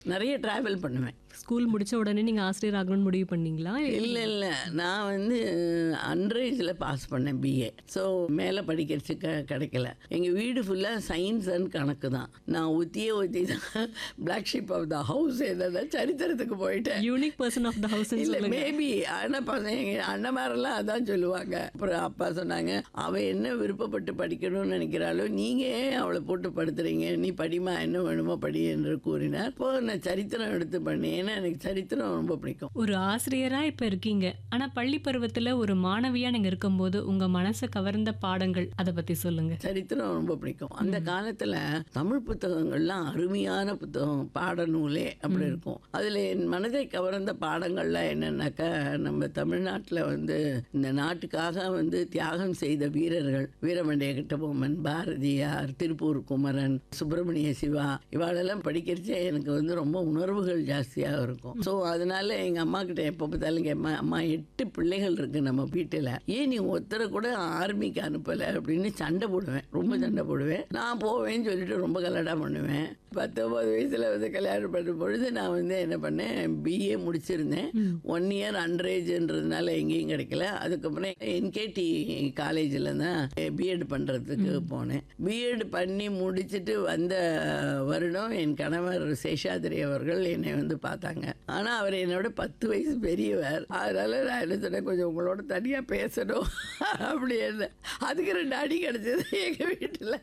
நிறைய டிராவல் பண்ணுவேன் ஸ்கூல் முடிச்ச உடனே நீங்க ஆசிரியர் ஆகணும்னு முடிவு பண்ணீங்களா இல்லை இல்லை நான் வந்து அன்ரேஜில் பாஸ் பண்ணேன் பிஏ ஸோ மேலே படிக்கிறதுக்கு க கிடைக்கல எங்கள் வீடு ஃபுல்லாக சயின்ஸ் அண்ட் கணக்கு தான் நான் ஒத்தியே ஒத்தி தான் black sheep of the house என்னன்னா சரித்திரத்துக்கு போயிட்டேன் unique person of the house இல்ல சொல்லுங்க மேபி ஆனால் பசங்க எங்க அண்ணமாரெல்லாம் அதான் சொல்லுவாங்க அப்புறம் அப்பா சொன்னாங்க அவ என்ன விருப்பப்பட்டு படிக்கணும்னு நினைக்கிறாளோ நீங்க ஏன் அவளை போட்டு படுத்துறீங்க நீ படிமா என்ன வேணுமோ படி என்று கூறினார் இப்போ நான் சரித்திரம் எடுத்து பண்ணேன் ஏன்னா எனக்கு சரித்திரம் ரொம்ப பிடிக்கும் ஒரு ஆசிரியரா இப்ப இருக்கீங்க ஆனா பள்ளி பருவத்துல ஒரு மாணவியா நீங்க இருக்கும்போது உங்க மனசை கவர்ந்த பாடங்கள் அதை பத்தி சொல்லுங்க சரித்திரம் ரொம்ப பிடிக்கும் அந்த காலத்துல தமிழ் புத்தகங்கள்லாம் அருமையான புத்தகம் பாடநூலே அப்படி இருக்கும் அதுல என் மனதை கவர்ந்த பாடங்கள்லாம் என்னன்னாக்கா நம்ம தமிழ்நாட்டுல வந்து இந்த நாட்டுக்காக வந்து தியாகம் செய்த வீரர்கள் வீரமண்டிய கட்டபொம்மன் பாரதியார் திருப்பூர் குமரன் சுப்பிரமணிய சிவா இவாளெல்லாம் படிக்கிறச்சே எனக்கு வந்து ரொம்ப உணர்வுகள் ஜாஸ்தியாக இருக்கும் ஸோ அதனால எங்க அம்மா கிட்ட எப்போ பார்த்தாலும் கேட்பேன் அம்மா எட்டு பிள்ளைகள் இருக்கு நம்ம வீட்டில் ஏன் நீ ஒருத்தரை கூட ஆர்மிக்கு அனுப்பலை அப்படின்னு சண்டை போடுவேன் ரொம்ப சண்டை போடுவேன் நான் போவேன்னு சொல்லிட்டு ரொம்ப கலடா பண்ணுவேன் பத்தொன்பது வயசுல வந்து கல்யாணம் பண்ணும் பொழுது நான் வந்து என்ன பண்ணேன் பிஏ முடிச்சிருந்தேன் ஒன் இயர் அண்டரேஜ்ன்றதுனால எங்கேயும் கிடைக்கல அதுக்கப்புறம் என்கேடி காலேஜில் தான் பிஎட் பண்ணுறதுக்கு போனேன் பிஎட் பண்ணி முடிச்சுட்டு வந்த வருடம் என் கணவர் சேஷாதிரி அவர்கள் என்னை வந்து பார்த்தாங்க ஆனால் அவர் என்னோட பத்து வயசு பெரியவர் அதனால நான் என்ன சொன்னேன் கொஞ்சம் உங்களோட தனியாக பேசணும் அப்படின்னு அதுக்கு ரெண்டு அடி கிடச்சது எங்கள் வீட்டில்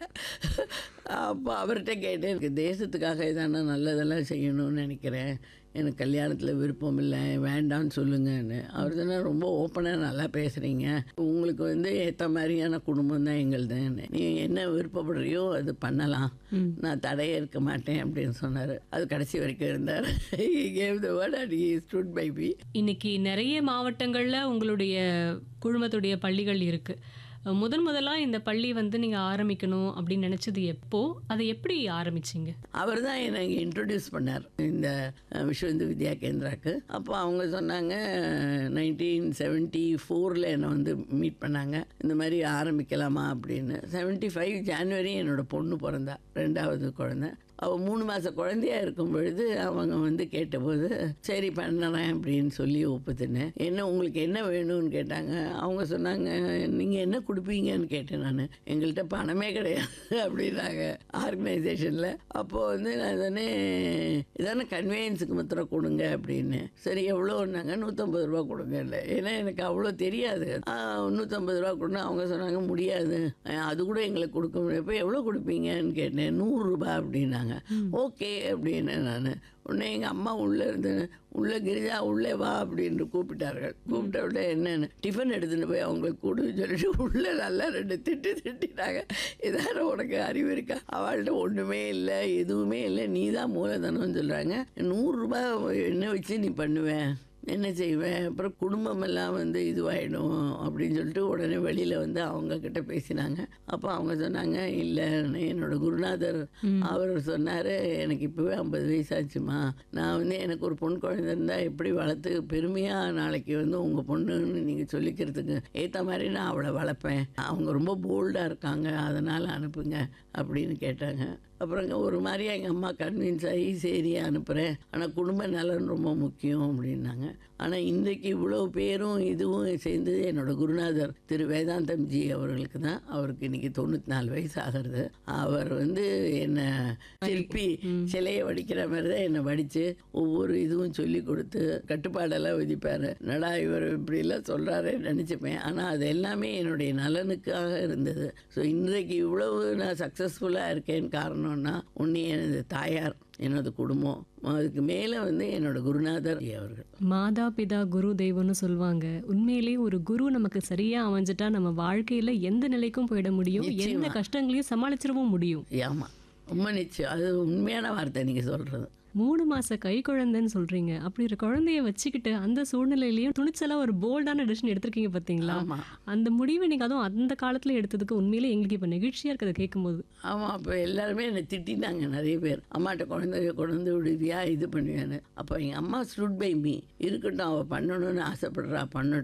அப்போ அவர்கிட்ட கேட்டேன் எனக்கு தேசத்துக்காக எதான நல்லதெல்லாம் செய்யணும்னு நினைக்கிறேன் எனக்கு கல்யாணத்தில் விருப்பம் இல்லை வேண்டாம்னு சொல்லுங்கன்னு அவர் சொன்னார் ரொம்ப ஓப்பனாக நல்லா பேசுகிறீங்க உங்களுக்கு வந்து ஏற்ற மாதிரியான குடும்பம் தான் எங்களுதுன்னு நீ என்ன விருப்பப்படுறியோ அது பண்ணலாம் நான் தடையே இருக்க மாட்டேன் அப்படின்னு சொன்னார் அது கடைசி வரைக்கும் இருந்தார் gave the word and he stood by me இன்னைக்கு நிறைய மாவட்டங்கள்ல உங்களுடைய குழுமத்துடைய பள்ளிகள் இருக்கு முதன் முதலா இந்த பள்ளி வந்து நீங்க ஆரம்பிக்கணும் அப்படின்னு நினைச்சது எப்போ அதை எப்படி ஆரம்பிச்சீங்க அவர் தான் எனக்கு இன்ட்ரடியூஸ் பண்ணார் இந்த அஹ், விஸ்வ வித்யா கேந்திராக்கு அப்போ அவங்க சொன்னாங்க நைன்டீன் செவன்ட்டி ஃபோரில் என்னை வந்து மீட் பண்ணாங்க இந்த மாதிரி ஆரம்பிக்கலாமா அப்படின்னு செவன்ட்டி ஃபைவ் ஜான்வரி என்னோட பொண்ணு பிறந்தா ரெண்டாவது குழந்தை அவள் மூணு மாத குழந்தையா இருக்கும் பொழுது அவங்க வந்து கேட்டபோது சரி பண்ணுறேன் அப்படின்னு சொல்லி ஒப்புத்துனேன் என்ன உங்களுக்கு என்ன வேணும்னு கேட்டாங்க அவங்க சொன்னாங்க நீங்கள் என்ன கொடுப்பீங்கன்னு கேட்டேன் நான் எங்கள்கிட்ட பணமே கிடையாது அப்படின்னாங்க ஆர்கனைசேஷனில் அப்போது வந்து நான் தானே இதானே கன்வீனியன்ஸுக்கு மாத்திரம் கொடுங்க அப்படின்னு சரி எவ்வளோன்னாங்க நூற்றம்பது ரூபா கொடுங்க இல்லை ஏன்னா எனக்கு அவ்வளோ தெரியாது ஆ, நூற்றம்பது ரூபா கொடுங்க அவங்க சொன்னாங்க முடியாது அஹ், அது கூட எங்களுக்கு கொடுக்க முடியும் இப்போ எவ்வளோ கொடுப்பீங்கன்னு கேட்டேன் நூறுரூபா அப்படின்னாங்க ஓகே அப்படின்னு நான் உடனே எங்கள் அம்மா உள்ளே இருந்து உள்ளே கிரிஜா உள்ளே வா அப்படின்னு கூப்பிட்டார்கள் கூப்பிட்ட உடனே என்னன்னு டிஃபன் எடுத்துகிட்டு போய் அவங்களுக்கு கொடுன்னு சொல்லிட்டு உள்ளே நல்லா ரெண்டு திட்டு திட்டினாங்க இதான உனக்கு அறிவு இருக்கா அவள்கிட்ட ஒன்றுமே இல்லை எதுவுமே இல்லை நீ தான் மூலதனம்னு சொல்கிறாங்க நூறுரூபா என்ன வச்சு நீ பண்ணுவேன் என்ன செய்வேன் அப்புறம் குடும்பம் எல்லாம் வந்து இதுவாயிடும் அப்படின்னு சொல்லிட்டு உடனே வெளியில் வந்து அவங்க கிட்ட பேசினாங்க அப்போ அவங்க சொன்னாங்க இல்லை என்னோட குருநாதர் அவர் சொன்னார் எனக்கு இப்போவே ஐம்பது வயசாச்சுமா நான் வந்து எனக்கு ஒரு பொன் குழந்தை இருந்தால் எப்படி வளர்த்து பெருமையாக நாளைக்கு வந்து உங்கள் பொண்ணுன்னு நீங்கள் சொல்லிக்கிறதுக்கு ஏற்ற மாதிரி நான் அவளை வளர்ப்பேன் அவங்க ரொம்ப போல்டாக இருக்காங்க அதனால் அனுப்புங்க அப்படின்னு கேட்டாங்க அப்புறங்க ஒரு மாதிரி எங்கள் அம்மா கன்வின்ஸ் ஆகி சரி அனுப்புகிறேன் ஆனால் குடும்ப நலன் ரொம்ப முக்கியம் அப்படின்னாங்க ஆனால் இன்றைக்கு இவ்வளோ பேரும் இதுவும் சேர்ந்து என்னோட குருநாதர் திரு வேதாந்தம் ஜி அவர்களுக்கு தான் அவருக்கு இன்னைக்கு தொண்ணூற்றி நாலு வயசு ஆகிறது அவர் வந்து என்னை சிற்பி சிலையை வடிக்கிற மாதிரி தான் என்னை வடித்து ஒவ்வொரு இதுவும் சொல்லி கொடுத்து கட்டுப்பாடெல்லாம் விதிப்பார் நடா இவர் இப்படிலாம் சொல்கிறாரு நினச்சிப்பேன் ஆனால் அது எல்லாமே என்னுடைய நலனுக்காக இருந்தது ஸோ இன்றைக்கு இவ்வளவு நான் சக்ஸஸ்ஃபுல்லாக இருக்கேன்னு காரணம்னா ஒன்று எனது தாயார் எனது குடும்பம் அதுக்கு மேலே வந்து என்னோட குருநாதர் அவர்கள் மாதா பிதா குரு தெய்வம்னு சொல்லுவாங்க உண்மையிலேயே ஒரு குரு நமக்கு சரியா அமைஞ்சிட்டா நம்ம வாழ்க்கையில எந்த நிலைக்கும் போயிட முடியும் எந்த கஷ்டங்களையும் சமாளிச்சிடவும் முடியும் ஆமாம் ரொம்ப நிச்சயம் அது உண்மையான வார்த்தை நீங்கள் சொல்கிறது மூணு மாச கை குழந்தைன்னு சொல்றீங்க அப்படி ஒரு குழந்தைய வச்சுக்கிட்டு அந்த சூழ்நிலையிலயும் துணிச்சலா ஒரு போல்டான டிசிஷன் எடுத்திருக்கீங்க பாத்தீங்களா ஆமாம் அந்த முடிவை நீங்க அதுவும் அந்த காலத்துல எடுத்ததுக்கு உண்மையிலே எங்களுக்கு இப்ப நெகிழ்ச்சியா இருக்கிறத கேட்கும்போது ஆமாம் அப்போ எல்லாருமே என்னை திட்டினாங்க நிறைய பேர் அம்மாட்ட குழந்தைய கொண்டு விடுவியா இது பண்ணுவேன்னு அப்போ எங்கள் அம்மா ஸ்டுட் பை மீ இருக்கட்டும் அவள் பண்ணணும்னு ஆசைப்படுறா பண்ணட்டும்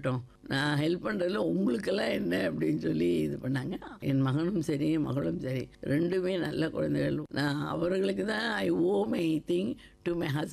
நான் ஹெல்ப் பண்ணுறதுல உங்களுக்கெல்லாம் என்ன அப்படின்னு சொல்லி இது பண்ணாங்க என் மகனும் சரி என் மகளும் சரி ரெண்டுமே நல்ல குழந்தைகள் நான் அவர்களுக்கு தான் I owe my thing to my husband